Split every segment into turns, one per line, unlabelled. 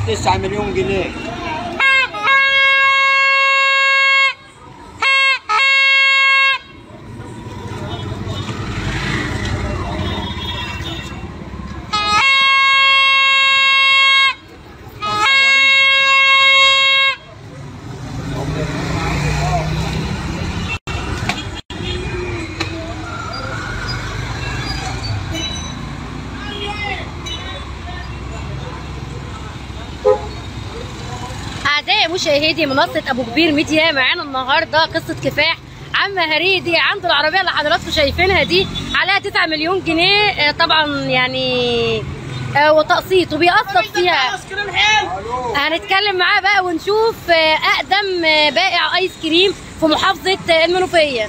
9 مليون جنيه
أعزائي مشاهدي منصة أبو كبير ميديا معانا النهاردة قصة كفاح عم هريدي عنده العربية اللي حضراتكم شايفينها دي عليها 9 مليون جنيه آه، طبعا يعني آه، وتقسيط وبيقسط فيها هنتكلم معاه بقى ونشوف آه، أقدم آه، بائع آيس كريم في محافظة آه، المنوفية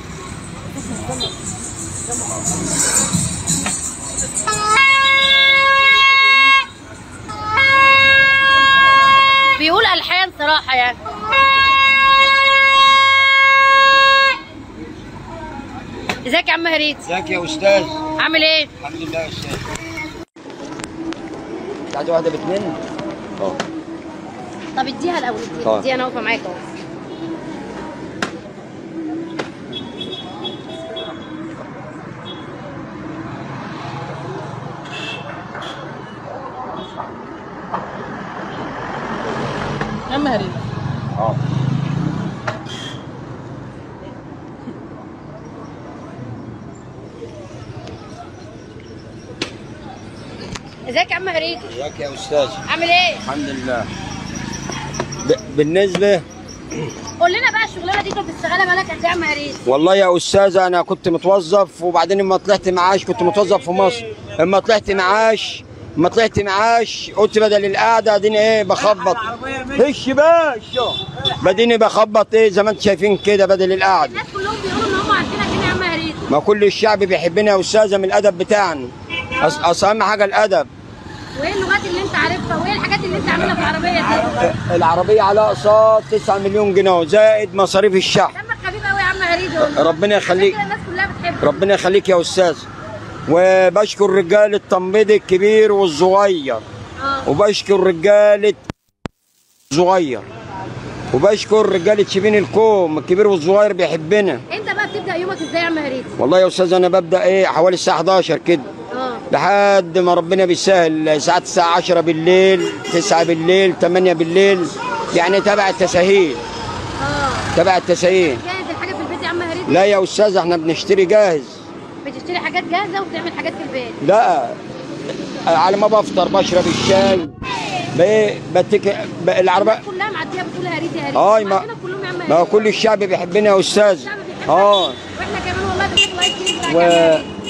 بيقول ألحان صراحة يعني ازيك يا عم هريد
ازيك يا استاذ
عامل ايه
الحمد لله يا استاذ انت عايز واحده باتنين اه
طب اديها الاول اديها
طيب.
اديها انا واقفه معاك اهو
عم هريد
اه
ازيك يا عم هريد
ازيك يا استاذ
عامل ايه
الحمد لله ب- بالنسبه
قول لنا بقى الشغلانه دي كنت بتشتغلها بقالك قد ايه يا عم هريد
والله يا استاذ انا كنت متوظف وبعدين لما طلعت معاش كنت متوظف في مصر لما طلعت معاش لما طلعت معاش قلت بدل القعده اديني ايه بخبط هش باشا بديني بخبط ايه زي ما انتم شايفين كده بدل القعده
الناس كلهم بيقولوا ان هم عارفينك هنا يا عم هريد
ما كل الشعب بيحبنا يا استاذه من الادب بتاعنا أص- اصل اهم حاجه الادب
وايه اللغات اللي انت عارفها وايه الحاجات اللي انت عاملها في العربيه دي
العربيه على اقساط 9 مليون جنيه زائد مصاريف الشعب
دمك خفيف قوي يا عم هريد والله
ربنا يخليك.
عشان كده الناس كلها بتحبك
ربنا يخليك يا استاذ وبشكر رجال التنبيض الكبير والصغير
اه
وبشكر رجالة صغير وبشكر رجالة شبين الكوم الكبير والصغير بيحبنا
انت بقى بتبدا يومك ازاي يا عم هريد
والله يا استاذ انا ببدا ايه حوالي الساعه 11 كده
اه
لحد ما ربنا بيسهل ساعات الساعه 10 بالليل 9 بالليل 8 بالليل يعني تبع التساهيل
اه
تبع التساهيل
جاهز الحاجه في البيت يا عم هريد
لا يا استاذ احنا بنشتري جاهز
بتشتري حاجات جاهزه وبتعمل حاجات في البيت
لا على ما بفطر بشرب الشاي بايه بتك ب- العربيه
الناس كلها معديه بتقول هريد يا هريد
آه، ما-
عندنا كلهم يا عم
ما
هريد
كل الشعب بيحبنا يا استاذ
الشعب بيحبك
اه
واحنا كمان والله بناكل ايس كريم بتاعك
و...
يا عم هريد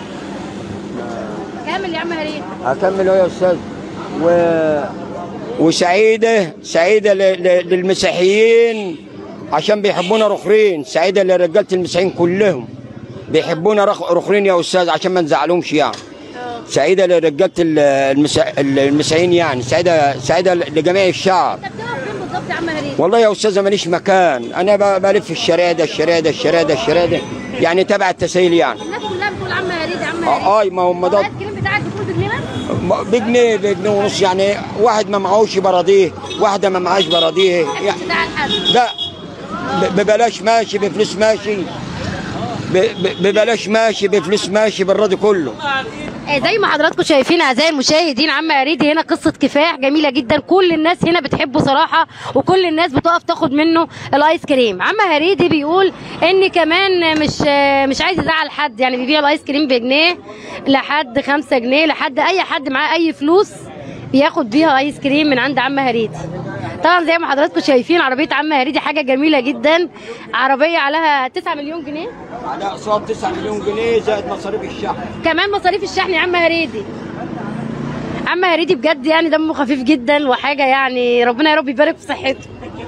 كامل يا عم هريد
هكمل اهو يا استاذ و... وسعيده سعيده ل... ل... للمسيحيين عشان بيحبونا رخرين سعيده لرجاله المسيحيين كلهم بيحبونا رخ... رخرين يا استاذ عشان ما نزعلهمش يعني
اه
سعيده لرجاله ال- المسا... المسيحيين يعني سعيده سعيده لجميع الشعب
انت بتقف فين بالظبط يا عم هريد
والله يا استاذ ماليش مكان انا ب- بلف الشارع ده الشارع ده الشارع ده الشارع ده يعني تبع التسهيل يعني
الناس كلها بتقول عم هريد يا عم هريد
اه آه، ما هم ده
الايس كريم بتاعك بتقول بجنيه بس
م- بجنيه بجنيه ونص يعني واحد ما معهوش براضيه واحده ما معهاش براضيه يعني
بتاع الحد
لا ب- ببلاش ماشي بفلوس ماشي ب- ب- ببلاش ماشي بفلوس ماشي بالراضي كله
آه، زي ما حضراتكم شايفين اعزائي المشاهدين عم هريدي هنا قصه كفاح جميله جدا كل الناس هنا بتحبه صراحه وكل الناس بتقف تاخد منه الايس كريم عم هريدي بيقول ان كمان مش آه، مش عايز يزعل حد يعني بيبيع الايس كريم بجنيه لحد خمسة جنيه لحد اي حد معاه اي فلوس بياخد بيها ايس كريم من عند عم هريدي طبعا زي ما حضراتكم شايفين عربيه عم هريدي حاجه جميله جدا عربيه عليها 9 مليون جنيه
على اقساط 9 مليون جنيه زائد مصاريف الشهر
كمان مصاريف الشحن يا عم هريدي عم هريدي بجد يعني دمه خفيف جدا وحاجه يعني ربنا يا رب يبارك في صحته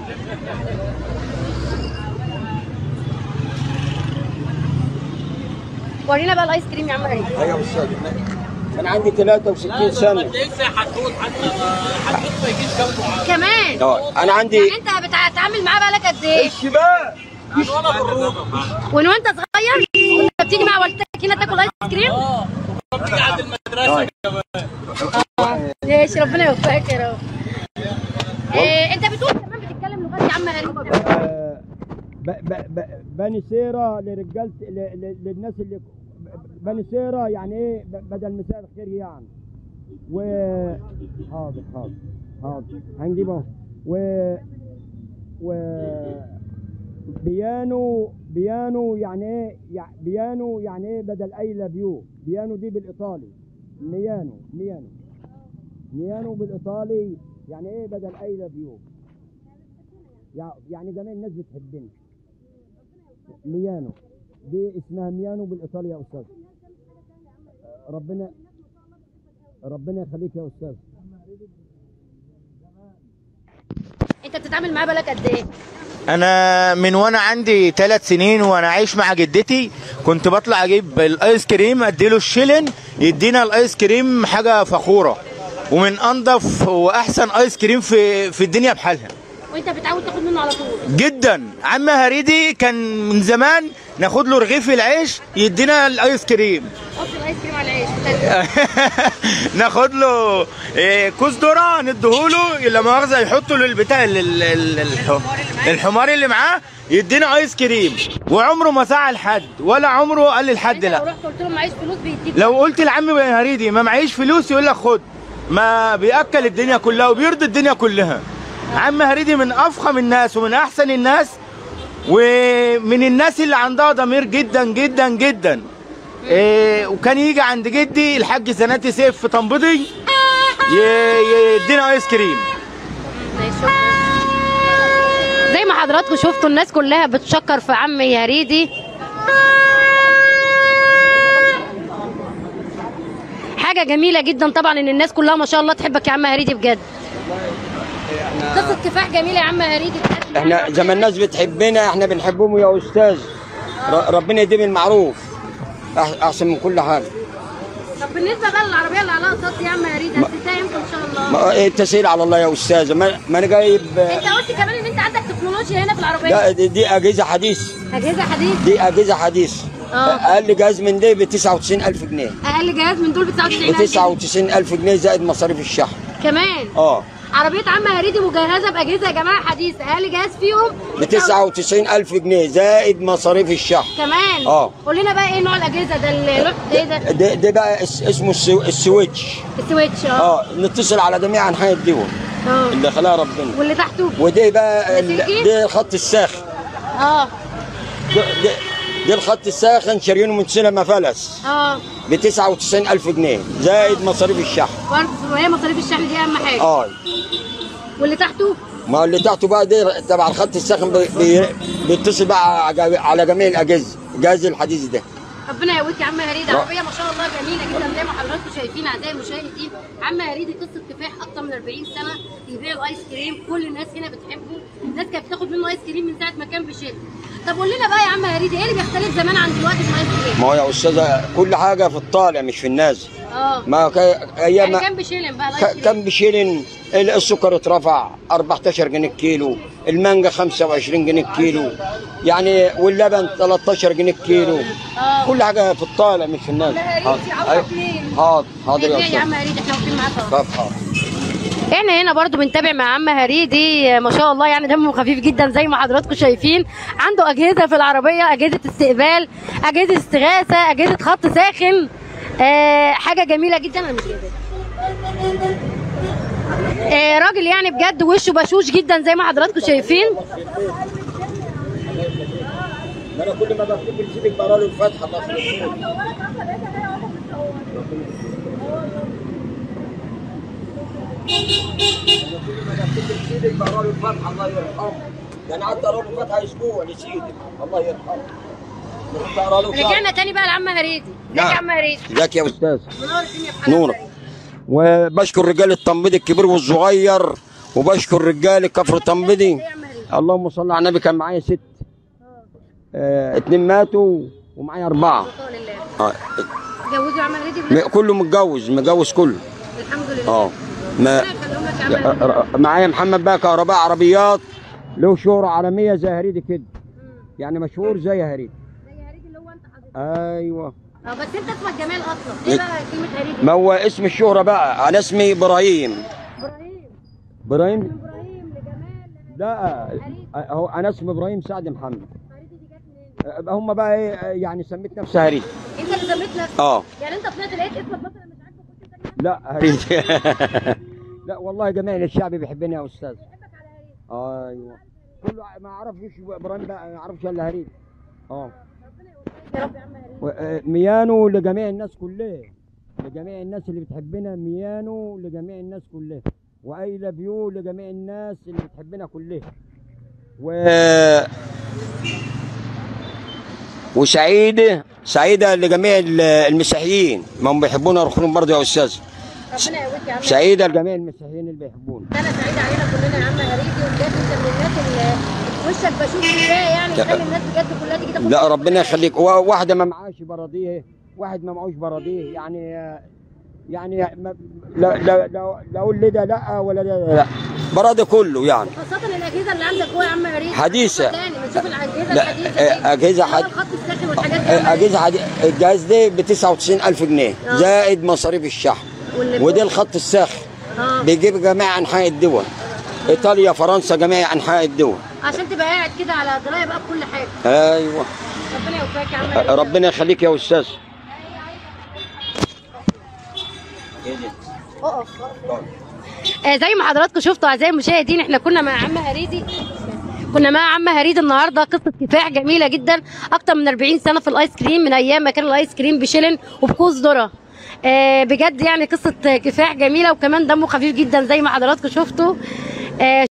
ورينا بقى الايس كريم يا عم هريدي
ايوه يا استاذ انا عندي 63 سنه
تنسى حدود حتى حدود ما يجيش جنبه
كمان
اه انا عندي
يعني انت بتتعامل معاه بقالك قد ايه؟
الشباب
وانا بالروح
ومن وانت صغير كنت بتيجي مع والدتك هنا تاكل ايس كريم؟
اه بتيجي عند المدرسه كمان
ماشي ربنا يوفقك يا رب إيه انت بتقول كمان بتتكلم لغات يا عم هريدي
آه، ب- ب- ب- بني سيرة لرجالة ل- ل- للناس اللي بني سيرة يعني ايه ب- بدل مساء الخير يعني و حاضر حاضر حاضر هنجيبه و و بيانو بيانو يعني ايه يع- بيانو يعني ايه بدل اي لافيو بيانو دي بالايطالي ميانو ميانو ميانو بالايطالي يعني ايه بدل اي لافيو يع- يعني جميع الناس بتحبني ميانو دي اسمها ميانو بالايطالي يا استاذ ربنا ربنا يخليك يا استاذ
انت بتتعامل معاه بقالك قد ايه
انا من وانا عندي ثلاث سنين وانا عايش مع جدتي كنت بطلع اجيب الايس كريم اديله الشلن يدينا الايس كريم حاجه فخوره ومن انضف واحسن ايس كريم في في الدنيا بحالها
وانت بتعود تاخد منه على طول
جدا عم هريدي كان من زمان ناخد له رغيف العيش يدينا الايس كريم
حط الايس كريم على العيش
ناخد له إيه، كوز ذره نديهوله لا مؤاخذه يحطه للبتاع ال- ال- ال- الح- الحمار اللي معاه يدينا ايس كريم وعمره ما زعل حد ولا عمره قال لحد
انت لو
لا
رحت قلت له معيش فلوس بيديك
لو قلت لعم هريدي ما معيش فلوس يقول لك خد ما بياكل الدنيا كلها وبيرضي الدنيا كلها عم هريدي من افخم الناس ومن احسن الناس ومن الناس اللي عندها ضمير جدا جدا جدا إيه وكان يجي عند جدي الحاج سناتي سيف في طنبضي ي- يدينا ايس كريم
ماشي، شكراً. زي ما حضراتكم شفتوا الناس كلها بتشكر في عم هريدي حاجة جميلة جدا طبعا ان الناس كلها ما شاء الله تحبك يا عم هريدي بجد قصة كفاح جميلة يا عم هريدي بجد
احنا زي ما الناس بتحبنا احنا بنحبهم يا استاذ ر- ربنا يديم المعروف أح- احسن من كل حاجه
طب بالنسبة بقى للعربية اللي عليها صوت يا عم هريدي هتنتهي امتى ان شاء الله؟
ما إيه التسهيل على الله يا استاذ ما, ما انا جايب
انت قلت كمان ان انت عندك تكنولوجيا هنا في العربية
لا دي, دي اجهزه حديث
اجهزة حديث
دي اجهزه حديث
آه.
اقل جهاز من ده ب 99000 جنيه
اقل جهاز من دول ب
ب
99000
99000 جنيه زائد مصاريف الشحن
كمان
اه
عربية عم هريدي مجهزة بأجهزة يا جماعة حديثة أقل جهاز فيهم
ب 99000 جنيه زائد مصاريف الشحن
كمان
آه.
قول لنا بقى ايه نوع الأجهزة ده اللوح ده ايه ده
ده, ده بقى اس- اسمه السو- السويتش
السويتش اه
اه نتصل على جميع انحاء الدول
اه
اللي خلاها ربنا
واللي تحته
ودي بقى ال-
لاسلكي؟
ده الخط الساخن
اه
ده, ده, ده الخط الساخن شاريينه من سينما فلس
اه
ب 99000 جنيه زائد مصاريف الشحن
برضه وهي مصاريف الشحن دي أهم حاجة
اه
واللي تحته
ما اللي تحته بقى ده تبع الخط الساخن بي- بي- بيتصل بقى على على جميع الاجهزه جهاز الحديث ده
ربنا يقويك يا عم هريدي
لا.
عربية ما شاء الله جميلة جدا زي ما حضراتكم شايفين أعزائي المشاهدين عم هريدي قصة كفاح أكتر من 40 سنة يبيع الآيس كريم كل الناس هنا بتحبه الناس كانت بتاخد منه آيس كريم من ساعة ما كان بشيل طب قول لنا بقى يا عم هريدي إيه اللي بيختلف زمان عن دلوقتي في الآيس كريم؟
ما هو يا استاذه كل حاجه في الطالع مش في النازل
اه
ما ك- ايام
يعني
ما-
كان بشيلن بقى الآيس
ك-
كريم
كان بشيلن السكر اترفع 14 جنيه الكيلو المانجا 25 جنيه الكيلو يعني واللبن 13 جنيه الكيلو
اه
كل حاجه في الطالع مش في النازل حاضر أيوة. حاضر حاضر
بيبيع
يا
يا
استاذ
عم هريدي احنا واقفين معاك اهو
طب حاضر
احنا هنا برضو بنتابع مع عم هريدي ما شاء الله يعني دمه خفيف جدا زي ما حضراتكم شايفين عنده اجهزه في العربيه اجهزه استقبال اجهزه استغاثه اجهزه خط ساخن آه حاجه جميله جدا انا مش جايباها آه راجل يعني بجد وشه بشوش جدا زي ما حضراتكم شايفين
ما انا كل ما بفتكر سيبك بقرا له الفاتحه الله يخليك سيدك بقرا له الفاتحه الله يرحمه يعني قعدت اقرا له الفاتحه اسبوع لسيدك الله يرحمه كنت اقرا له
رجعنا تاني بقى لعم هريدي ازيك يا
نعم.
عم هريدي
ازيك يا استاذ
منور الدنيا بحالك
نورك وبشكر رجال التنبيض الكبير والصغير وبشكر رجال كفر تنبيضي اللهم صل على النبي كان معايا ست آه اتنين ماتوا ومعايا اربعه
لله
آه.
اتجوزوا يا عم هريدي
م- كله متجوز متجوز كله
الحمد لله
اه ما
ربنا يخليهم لك يا عم هريدي.
ر- معايا محمد بقى كهرباء عربيات له شهرة عالمية زي هريدي كده يعني مشهور زي هريدي
زي هريدي اللي هو انت حضرتك
ايوه
اه بس انت اسمك جمال اصلا ايه بقى كلمه هريدي
ما هو اسم الشهرة بقى انا اسمي ابراهيم
ابراهيم
ابراهيم
ابراهيم
لا هو انا اسمي ابراهيم سعد محمد هم بقى ايه يعني سميت نفسي هريد
انت اللي سميت نفسك
اه
يعني انت طلعت لقيت اسمك مثلا مش عاجبك كنت تاني
لا هريد لا والله جميع الشعب بيحبني يا استاذ ايوه كله ما اعرفش ابراهيم بقى ما اعرفش الا هريد اه
يا رب يا عم هريد
و- آه، ميانو لجميع الناس كلها لجميع الناس اللي بتحبنا ميانو لجميع الناس كلها واي لاف يو لجميع الناس اللي بتحبنا كلها و وسعيده سعيده لجميع ال- المسيحيين ما هم بيحبونا يروحون برضه يا استاذ
ربنا يقويك يا عم
سعيده لجميع المسيحيين اللي بيحبونا
انا سعيده علينا كلنا يا عم هريدي وبجد انت من الناس اللي وشك بشوف كفايه يعني
لا.
تخلي الناس بجد كلها تيجي تاخد
لا
منك
ربنا
كل حاجة.
يخليك و- واحده ما معاش براضيه واحد ما معوش براضيه يعني يعني ما لا لا لا لا اقول لي ده لا ولا ده لا براضي كله يعني
خاصة الأجهزة اللي عندك هو يا عم هريدي
حديثة.
تاني بنشوف الأجهزة
لا،
الحديثة
آه،
دي.
أجهزة
اللي هو
حد-
الخط الساخن والحاجات دي يا عم
اجهزه حدي... الجهاز ده ب 99000 جنيه
آه.
زائد مصاريف الشحن
واللي
وده
فوق.
الخط الساخن
اه
بيجيب جميع انحاء الدول ايطاليا فرنسا جميع انحاء الدول
عشان تبقى قاعد كده على درايه بقى بكل حاجة
ايوه
ربنا يوفقك يا عم هريدي
ربنا يخليك يا استاذ
اقف آه زي ما حضراتكم شفتوا اعزائي المشاهدين احنا كنا مع عم هريدي كنا مع عم هريدي النهارده قصه كفاح جميله جدا اكتر من 40 سنه في الايس كريم من ايام ما كان الايس كريم بشلن وبكوز ذره آه بجد يعني قصه كفاح جميله وكمان دمه خفيف جدا زي ما حضراتكم شفتوا آه